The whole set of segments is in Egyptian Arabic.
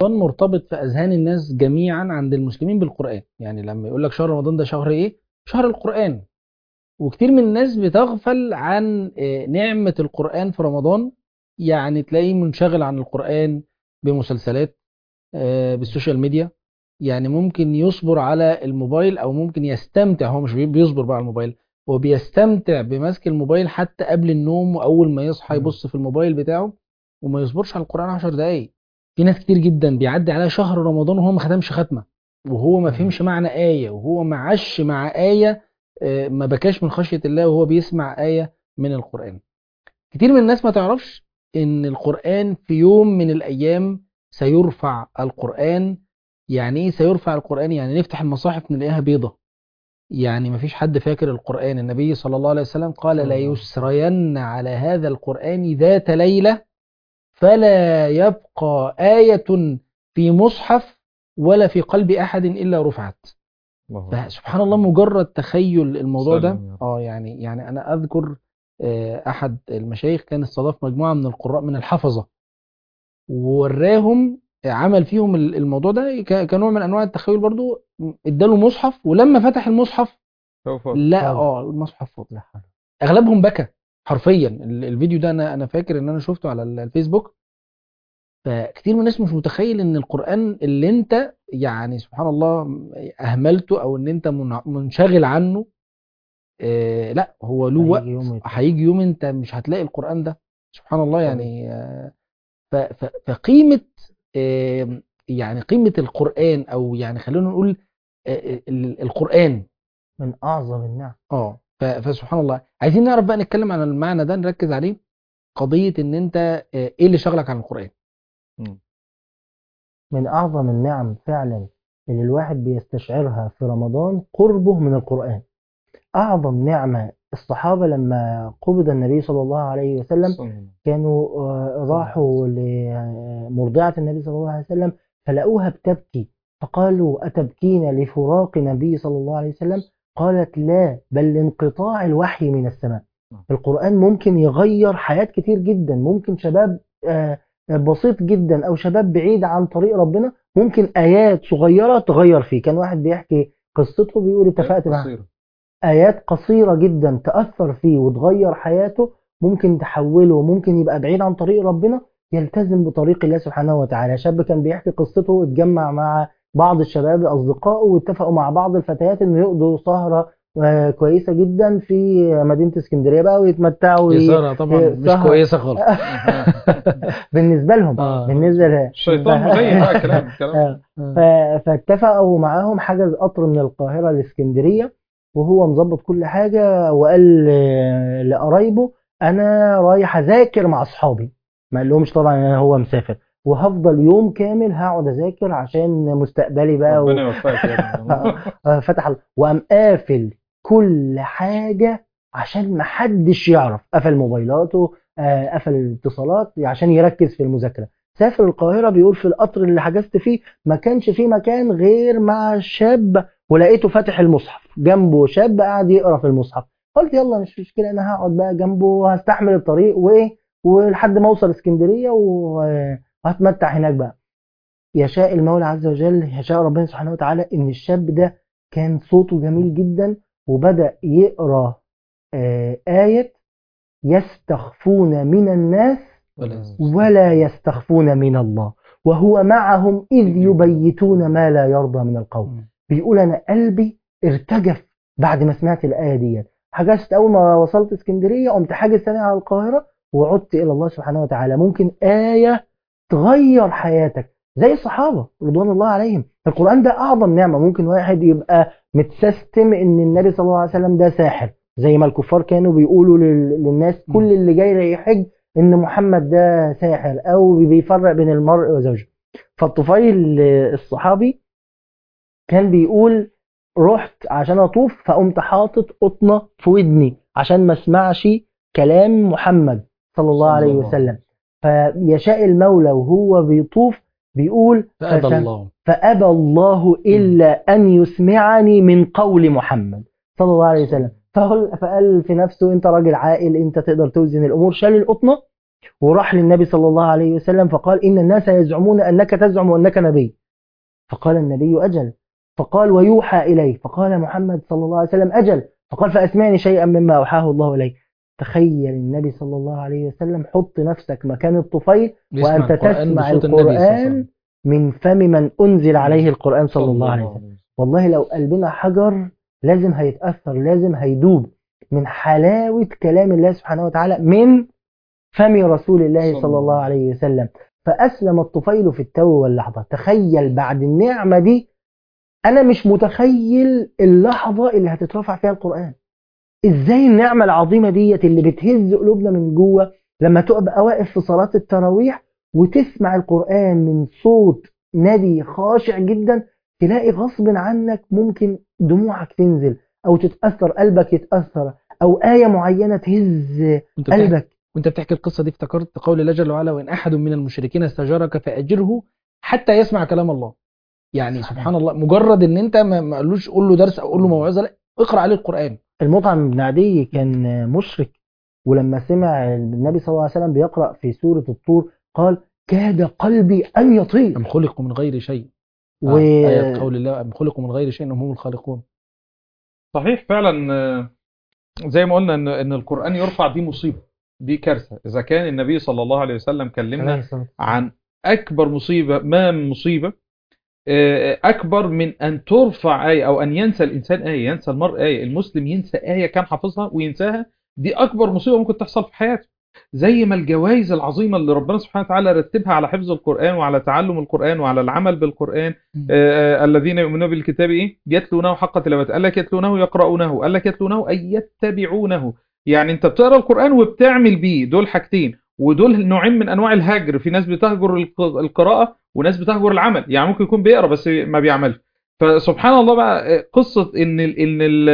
رمضان مرتبط في اذهان الناس جميعا عند المسلمين بالقران يعني لما يقول لك شهر رمضان ده شهر ايه شهر القران وكتير من الناس بتغفل عن آه، نعمه القران في رمضان يعني تلاقيه منشغل عن القران بمسلسلات آه، بالسوشيال ميديا يعني ممكن يصبر على الموبايل او ممكن يستمتع هو مش بي- بيصبر بقى على الموبايل هو بيستمتع بمسك الموبايل حتى قبل النوم واول ما يصحى مم. يبص في الموبايل بتاعه وما يصبرش على القرآن 10 دقايق في ناس كتير جدا بيعدي عليها شهر رمضان وهو ما ختمش ختمة وهو ما مم. فهمش معنى آية وهو ما عاش مع آية آه، ما بكاش من خشية الله وهو بيسمع آية من القرآن كتير من الناس ما تعرفش ان القرآن في يوم من الأيام سيرفع القرآن يعني ايه سيرفع القرآن يعني نفتح المصاحف نلاقيها بيضة يعني مفيش حد فاكر القرآن النبي صلى الله عليه وسلم قال صلى لا الله عليه يسرين على هذا القرآن ذات ليلة فلا يبقى آية في مصحف ولا في قلب أحد إلا رفعت الله أكبر. فسبحان الله مجرد تخيل الموضوع ده سلام يا رب. اه يعني يعني أنا أذكر آه، أحد المشايخ كان استضاف مجموعة من القراء من الحفظة ووراهم عمل فيهم ال- الموضوع ده ك- كنوع من أنواع التخيل برضو اداله مصحف ولما فتح المصحف سوف لا فاضي. اه المصحف فاضي اغلبهم بكى حرفيا ال- الفيديو ده انا انا فاكر ان انا شفته على ال- الفيسبوك فكتير من الناس مش متخيل ان القران اللي انت يعني سبحان الله اهملته او ان انت من- منشغل عنه آه لا هو له هيجي وقت يوم يت- هيجي يوم انت مش هتلاقي القران ده سبحان الله يعني آه ف- ف- فقيمه آه يعني قيمه القران او يعني خلينا نقول آه، ال- القران من اعظم النعم اه ف- فسبحان الله عايزين نعرف بقى نتكلم عن المعنى ده نركز عليه قضية ان انت آه، ايه اللي شغلك عن القرآن من اعظم النعم فعلا اللي الواحد بيستشعرها في رمضان قربه من القرآن اعظم نعمة الصحابة لما قبض النبي صلى الله عليه وسلم صلى الله كانوا آه، راحوا لمرضعة النبي صلى الله عليه وسلم فلقوها بتبكي فقالوا أتبكين لفراق النبي صلى الله عليه وسلم قالت لا بل لانقطاع الوحي من السماء نعم. القرآن ممكن يغير حياة كتير جدا ممكن شباب آه، بسيط جدا أو شباب بعيد عن طريق ربنا ممكن آيات صغيرة تغير فيه كان واحد بيحكي قصته بيقول اتفقت مع قصيرة. آيات قصيرة جدا تأثر فيه وتغير حياته ممكن تحوله ممكن يبقى بعيد عن طريق ربنا يلتزم بطريق الله سبحانه وتعالى شاب كان بيحكي قصته اتجمع مع بعض الشباب أصدقائه واتفقوا مع بعض الفتيات إنه يقضوا سهرة آه، كويسة جدا في مدينة اسكندرية بقى ويتمتعوا وي- يسارة طبعا إيه، مش سهر. كويسة خالص بالنسبة لهم آه. بالنسبة ل... الشيطان مزين بقى كلام كلام آه. ف- فاتفقوا معاهم حجز قطر من القاهرة لاسكندرية وهو مظبط كل حاجة وقال ل- لقرايبه أنا رايح أذاكر مع أصحابي ما قالهمش طبعا أنا هو مسافر وهفضل يوم كامل هقعد أذاكر عشان مستقبلي بقى و... ربنا يوفقك يا ابني آه، فتح الله وقام قافل كل حاجة عشان محدش يعرف قفل موبايلاته آه، قفل الاتصالات عشان يركز في المذاكرة سافر القاهرة بيقول في القطر اللي حجزت فيه ما كانش فيه مكان غير مع شاب ولقيته فاتح المصحف جنبه شاب قاعد يقرا في المصحف قلت يلا مش مشكلة انا هقعد بقى جنبه وهستحمل الطريق وايه ولحد ما اوصل اسكندرية وهتمتع هناك بقى يشاء المولى عز وجل يشاء ربنا سبحانه وتعالى ان الشاب ده كان صوته جميل جدا وبدأ يقرا آه، آية يستخفون من الناس ولا يستخفون من الله وهو معهم إذ يبيتون ما لا يرضى من القول بيقول أنا قلبي ارتجف بعد ما سمعت الآية دي حجزت أول ما وصلت اسكندرية قمت حاجز ثاني على القاهرة وعدت إلى الله سبحانه وتعالى ممكن آية تغير حياتك زي الصحابة رضوان الله عليهم القرآن ده أعظم نعمة ممكن واحد يبقى متسيستم إن النبي صلى الله عليه وسلم ده ساحر زي ما الكفار كانوا بيقولوا لل- للناس كل اللي جاي يحج إن محمد ده ساحر أو بيفرق بين المرء وزوجه فالطفيل الصحابي كان بيقول رحت عشان اطوف فقمت حاطط قطنه في ودني عشان ما اسمعش كلام محمد صلى الله صلى عليه الله عليه وسلم فيشاء المولى وهو بيطوف بيقول فأبى فسم- الله فأبى الله إلا أن يسمعني من قول محمد صلى الله عليه وسلم فقال, فقال في نفسه أنت راجل عاقل أنت تقدر توزن الأمور شال القطنة وراح للنبي صلى الله عليه وسلم فقال إن الناس يزعمون أنك تزعم أنك نبي فقال النبي أجل فقال ويوحى إليه فقال محمد صلى الله عليه وسلم أجل فقال فأسمعني شيئا مما أوحاه الله إليه تخيل النبي صلى الله عليه وسلم حط نفسك مكان الطفيل بيسمع وأنت القرآن تسمع بصوت النبي صلى الله عليه القرآن وسلم. من فم من أنزل عليه القرآن صلى الله عليه وسلم والله لو قلبنا حجر لازم هيتأثر لازم هيدوب من حلاوة كلام الله سبحانه وتعالى من فم رسول الله صلى صلى الله الله عليه وسلم فأسلم الطفيل في التو واللحظة تخيل بعد النعمة دي أنا مش متخيل اللحظة اللي هتترفع فيها القرآن إزاي النعمة العظيمة ديت اللي بتهز قلوبنا من جوه لما تبقى واقف في صلاة التراويح وتسمع القرآن من صوت نبي خاشع جدا تلاقي غصب عنك ممكن دموعك تنزل أو تتأثر قلبك يتأثر أو آية معينة تهز وانت بتحكي, قلبك وانت بتحكي القصة دي افتكرت قول الله جل وعلا وإن أحد من المشركين استجارك فأجره حتى يسمع كلام الله يعني سبحان الله مجرد ان انت ما ما قالوش قول له درس او قول له موعظة لا اقرأ عليه القرآن المطعم بن عدي كان مشرك ولما سمع النبي صلى الله عليه وسلم بيقرأ في سورة الطور قال كاد قلبي أن يطير أم خلقوا من غير شيء و... آه، آية قول الله أم خلقوا من غير شيء إنهم هم الخالقون صحيح فعلا آه، زي ما قلنا ان ان القرآن يرفع دي مصيبة دي كارثة اذا كان النبي صلى الله عليه وسلم كلمنا عن اكبر مصيبة ما من مصيبة آه، اكبر من ان ترفع آية او ان ينسى الانسان آية ينسى المرء آية المسلم ينسى آية كان حافظها وينساها دي اكبر مصيبة ممكن تحصل في حياته زي ما الجوائز العظيمة اللي ربنا سبحانه وتعالى رتبها على حفظ القرآن وعلى تعلم القرآن وعلى العمل بالقرآن آه، الذين يؤمنون بالكتاب ايه يتلونه حق تلاوته قال لك يتلونه يقرؤونه قال لك يتلونه اي يتبعونه يعني انت بتقرا القرآن وبتعمل بيه دول حاجتين ودول نوعين من انواع الهجر في ناس بتهجر الق- القراءة وناس بتهجر العمل يعني ممكن يكون بيقرا بس ما بيعملش فسبحان الله بقى آه، قصة ان ال ان ال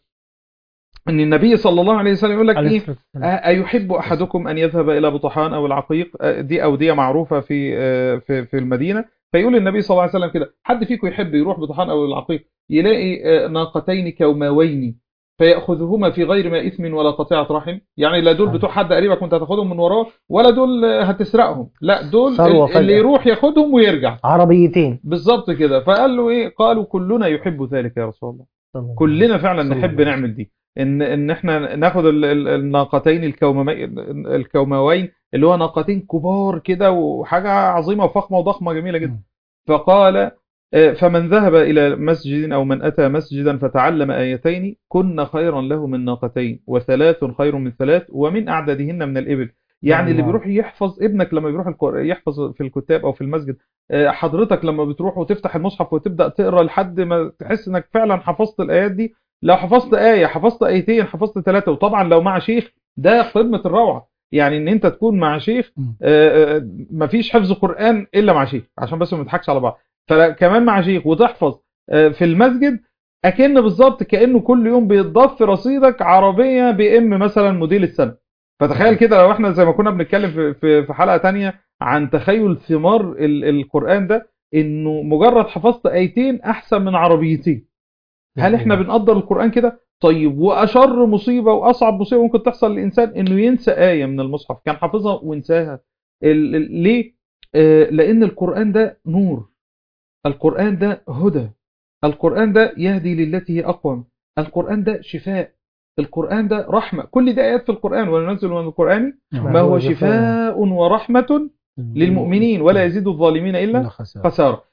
ان النبي صلى الله عليه وسلم يقول لك عليه ايه الصلاة والسلام. أ- أيحب أحدكم أن يذهب إلى بطحان أو العقيق أ، دي أودية معروفة في أ، في في المدينة فيقول النبي صلى الله عليه وسلم كده حد فيكم يحب يروح بطحان أو العقيق يلاقي أ، ناقتين كوماوين فيأخذهما في غير ما إثم ولا قطيعة رحم يعني لا دول بتوع حد قريبك وانت هتاخدهم من وراه ولا دول أ، هتسرقهم لا دول ثروة ال- اللي فجأة. يروح ياخدهم ويرجع عربيتين بالظبط كده فقال له ايه قالوا كلنا يحب ذلك يا رسول الله كلنا فعلا صلى نحب الله عليه نعمل دي ان ان احنا ناخد ال- ال- الناقتين الكوممي- الكوموين اللي هو ناقتين كبار كده وحاجه عظيمه وفخمه وضخمه جميله جدا مم. فقال آه، فمن ذهب الى مسجد او من اتى مسجدا فتعلم ايتين كن خيرا له من ناقتين وثلاث خير من ثلاث ومن اعدادهن من الابل يعني اللي الله. بيروح يحفظ ابنك لما بيروح القر- يحفظ في الكتاب او في المسجد آه، حضرتك لما بتروح وتفتح المصحف وتبدا تقرا لحد ما تحس انك فعلا حفظت الايات دي لو حفظت آية حفظت آيتين حفظت ثلاثة وطبعا لو مع شيخ ده قمة الروعة يعني ان انت تكون مع شيخ مم. آه، آه، مفيش حفظ قرآن الا مع شيخ عشان بس ما نضحكش على بعض فكمان مع شيخ وتحفظ آه، في المسجد اكن بالظبط كانه كل يوم بيتضاف في رصيدك عربيه بي ام مثلا موديل السنه فتخيل كده لو احنا زي ما كنا بنتكلم في في في حلقه تانية عن تخيل ثمار ال- القران ده انه مجرد حفظت ايتين احسن من عربيتين هل احنا بنقدر القرآن كده طيب وأشر مصيبة وأصعب مصيبة ممكن تحصل للإنسان إنه ينسى آية من المصحف كان حافظها وانساها ال- ال- ليه؟ آه، لأن القرآن ده نور القرآن ده هدى القرآن ده يهدي للتي هي أقوم القرآن ده شفاء القرآن ده رحمة كل ده آيات في القرآن وننزل من القرآن ما هو شفاء ورحمة للمؤمنين ولا يزيد الظالمين إلا إلا خسارة خسارة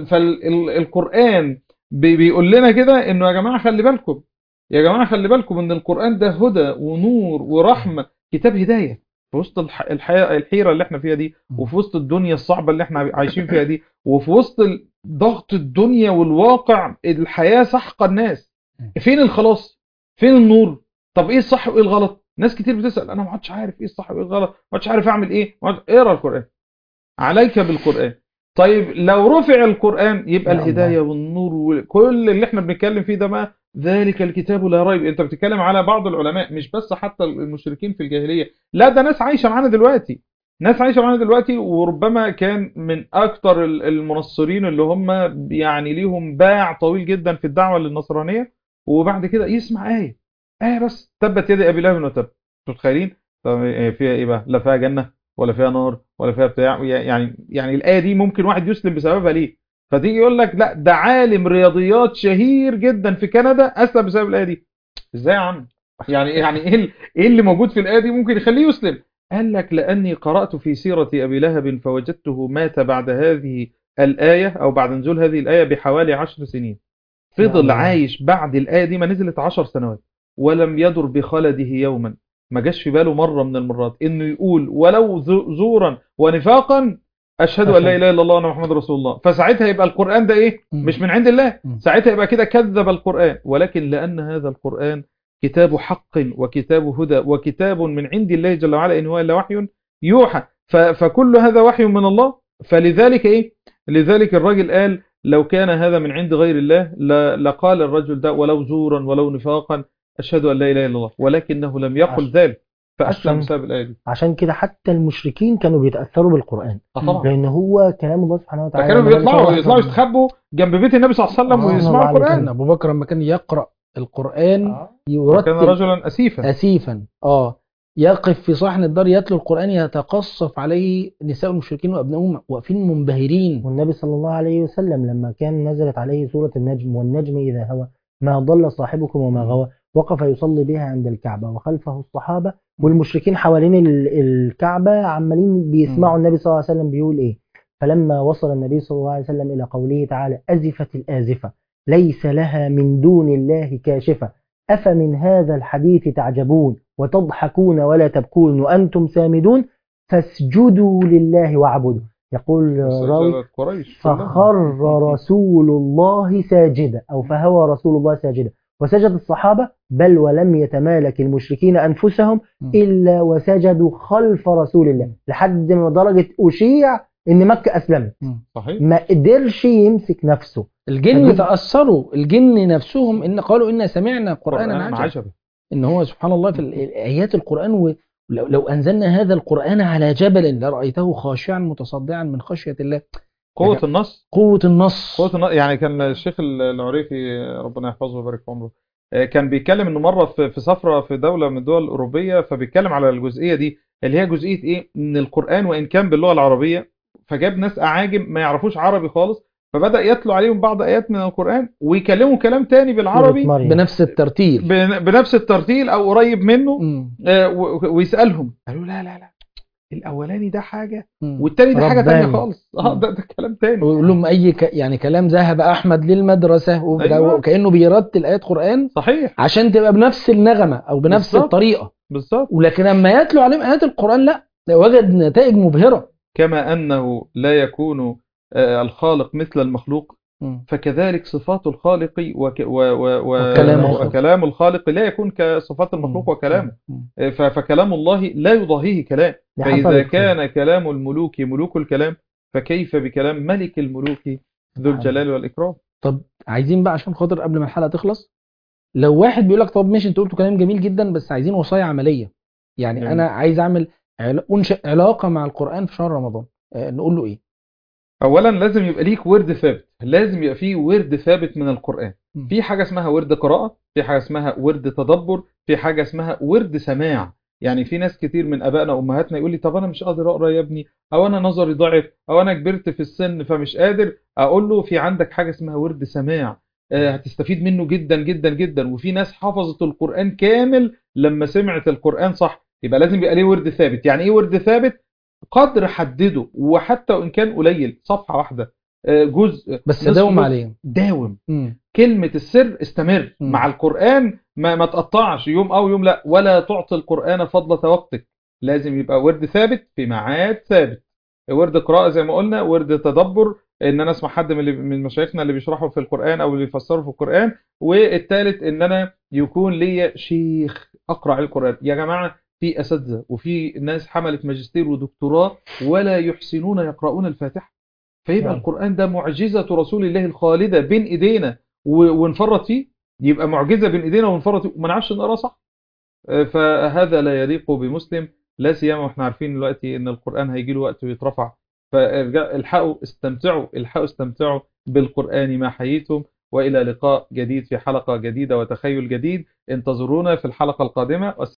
فالقرآن بيقول لنا كده انه يا جماعة خلي بالكم يا جماعة خلي بالكم ان القرآن ده هدى ونور ورحمة كتاب هداية في وسط الح- الحياة الحيرة اللي احنا فيها دي وفي وسط الدنيا الصعبة اللي احنا عايشين فيها دي وفي وسط ال- ضغط الدنيا والواقع الحياة سحقة الناس فين الخلاص فين النور طب ايه الصح وايه الغلط ناس كتير بتسأل انا ما عادش عارف ايه الصح وايه الغلط ما عادش عارف اعمل ايه ما عادش- اقرا القرآن عليك بالقرآن طيب لو رفع القرآن يبقى يا الهداية والنور وكل اللي احنا بنتكلم فيه ده ما ذلك الكتاب لا ريب انت بتتكلم على بعض العلماء مش بس حتى المشركين في الجاهلية لا ده ناس عايشة معانا دلوقتي ناس عايشة معانا دلوقتي وربما كان من اكتر ال- المنصرين اللي هم يعني ليهم باع طويل جدا في الدعوة للنصرانية وبعد كده يسمع آية آية بس تبت يد أبي لهب وتب انتوا متخيلين طب إيه فيها ايه بقى لا فيها جنة ولا فيها نار ولا فيها بتاع يعني يعني الايه دي ممكن واحد يسلم بسببها ليه فتيجي يقول لك لا ده عالم رياضيات شهير جدا في كندا اسلم بسبب الايه دي ازاي يا عم يعني يعني ايه ال- ايه اللي موجود في الايه دي ممكن يخليه يسلم قال لك لاني قرات في سيره ابي لهب فوجدته مات بعد هذه الايه او بعد نزول هذه الايه بحوالي عشر سنين يا فضل الله. عايش بعد الايه دي ما نزلت عشر سنوات ولم يدر بخلده يوما ما جاش في باله مره من المرات انه يقول ولو ز- زورا ونفاقا اشهد ان لا أشهد. اله الا الله وان محمد رسول الله فساعتها يبقى القران ده ايه مم. مش من عند الله مم. ساعتها يبقى كده كذب القرآن ولكن لأن هذا القرآن كتاب حق وكتاب هدى وكتاب من عند الله جل وعلا إن هو إلا وحي يوحى ف- فكل هذا وحي من الله فلذلك إيه لذلك الرجل قال لو كان هذا من عند غير الله ل- لقال الرجل ده ولو زورا ولو نفاقا أشهد أن لا إله إلا الله ولكنه لم يقل عشان- ذلك فأسلم عشان- بسبب الآية دي عشان كده حتى المشركين كانوا بيتاثروا بالقران آه طبعا لان هو كلام الله سبحانه وتعالى فكانوا لما قال بيطلعوا صلى يطلعوا الله يستخبوا جنب بيت النبي صلى الله عليه وسلم آه، ويسمعوا الله عليك. القرآن كان ابو بكر لما كان يقرا القران عليه يرتل وكان رجلا أسيفا اسيفا اه يقف في صحن الدار يتلو القران يتقصف عليه نساء المشركين وابنائهم واقفين منبهرين والنبي صلى الله عليه وسلم لما كان نزلت عليه سورة النجم والنجم إذا هوى ما ضل صاحبكم وما غوى وقف يصلي بها عند الكعبة وخلفه الصحابة والمشركين حوالين ال- الكعبة عمالين بيسمعوا النبي صلى الله عليه وسلم بيقول إيه فلما وصل النبي صلى الله عليه وسلم إلى قوله تعالى أزفت الآزفة ليس لها من دون الله كاشفة أفمن هذا الحديث تعجبون وتضحكون ولا تبكون وأنتم سامدون فاسجدوا لله واعبدوا يقول راوي سجدت قريش كلها. فخر رسول الله ساجدا أو فهوى رسول الله ساجدا وسجد الصحابة بل ولم يتمالك المشركين أنفسهم م. إلا وسجدوا خلف رسول الله لحد ما درجة أشيع إن مكة أسلمت صحيح ما قدرش يمسك نفسه الجن فدي- تاثروا الجن نفسهم ان قالوا انا سمعنا قرانا قرآن عجبا عجبا ان هو سبحان الله في ال- ايات القران ولو لو انزلنا هذا القران على جبل لرايته خاشعا متصدعا من خشيه الله قوة يعني- النص قوه النص قوة النص يعني كان الشيخ العريفي ربنا يحفظه ويبارك في عمره آه، كان بيتكلم انه مرة في في سفرة في دولة من الدول الأوروبية فبيتكلم على الجزئية دي اللي هي جزئية ايه ان القرآن وان كان باللغة العربية فجاب ناس أعاجم ما يعرفوش عربي خالص فبدأ يتلو عليهم بعض آيات من القرآن ويكلموا كلام تاني بالعربي سورة مريم. بنفس الترتيل بن- بنفس الترتيل او قريب منه مم. آه، و- ويسألهم قالوا لا لا لا الاولاني ده حاجة مم. والتاني ده حاجة تانية رباني. خالص اه ده, ده كلام تاني ويقول لهم اي ك... يعني كلام ذهب احمد للمدرسه وده أيوة. وكانه بيرتل ايات قران صحيح عشان تبقى بنفس النغمه او بنفس بالظبط. الطريقه بالظبط ولكن لما يتلو عليهم ايات القران لا ده وجد نتائج مبهره كما أنه لا يكون آه، الخالق مثل المخلوق مم. فكذلك صفات الخالق وك و و و وكلامه. وكلام الخالق لا يكون كصفات المخلوق وكلامه مم. آه، ف- فكلام الله لا يضاهيه كلام دي فإذا حصلت. كان كلام الملوك ملوك الكلام فكيف بكلام ملك الملوك ذو الجلال والإكرام طب عايزين بقى عشان خاطر قبل ما الحلقه تخلص لو واحد بيقول لك طب ماشي انت قلتوا كلام جميل جدا بس عايزين وصايا عمليه يعني جميل. انا عايز اعمل عل- انشئ علاقه مع القران في شهر رمضان آه، نقول له ايه أولا لازم يبقى ليك ورد ثابت لازم يبقى فيه ورد ثابت من القرآن مم. في حاجة اسمها ورد قراءة في حاجة اسمها ورد تدبر في حاجة اسمها ورد سماع يعني في ناس كتير من ابائنا وامهاتنا يقول لي طب انا مش قادر اقرا يا ابني او انا نظري ضعف او انا كبرت في السن فمش قادر اقول له في عندك حاجه اسمها ورد سماع آه، هتستفيد منه جدا جدا جدا وفي ناس حفظت القران كامل لما سمعت القران صح يبقى لازم يبقى ليه ورد ثابت يعني ايه ورد ثابت قدر حدده وحتى وان كان قليل صفحه واحده آه، جزء بس نصف داوم جزء. عليه داوم مم. كلمة السر استمر مم. مع القرآن ما, ما تقطعش يوم أو يوم لا ولا تعطي القرآن فضلة وقتك لازم يبقى ورد ثابت في ميعاد ثابت ورد قراءة زي ما قلنا ورد تدبر ان انا اسمع حد من اللي- من مشايخنا اللي بيشرحوا في القرآن او اللي بيفسروا في القرآن والثالث ان انا يكون ليا شيخ اقرا عليه القرآن يا جماعة في اساتذه وفي ناس حملت ماجستير ودكتوراه ولا يحسنون يقرؤون الفاتحة فيبقى نعم. القرآن ده معجزة رسول الله الخالدة بين ايدينا و- ونفرط فيه يبقى معجزة بين ايدينا ونفرط فيه وما نعرفش نقراه صح آه، فهذا لا يليق بمسلم لا سيما واحنا عارفين دلوقتي ان القرآن هيجي له وقت ويترفع فالحقوا استمتعوا الحقوا استمتعوا بالقرآن ما حييتم وإلى لقاء جديد في حلقة جديدة وتخيل جديد انتظرونا في الحلقة القادمة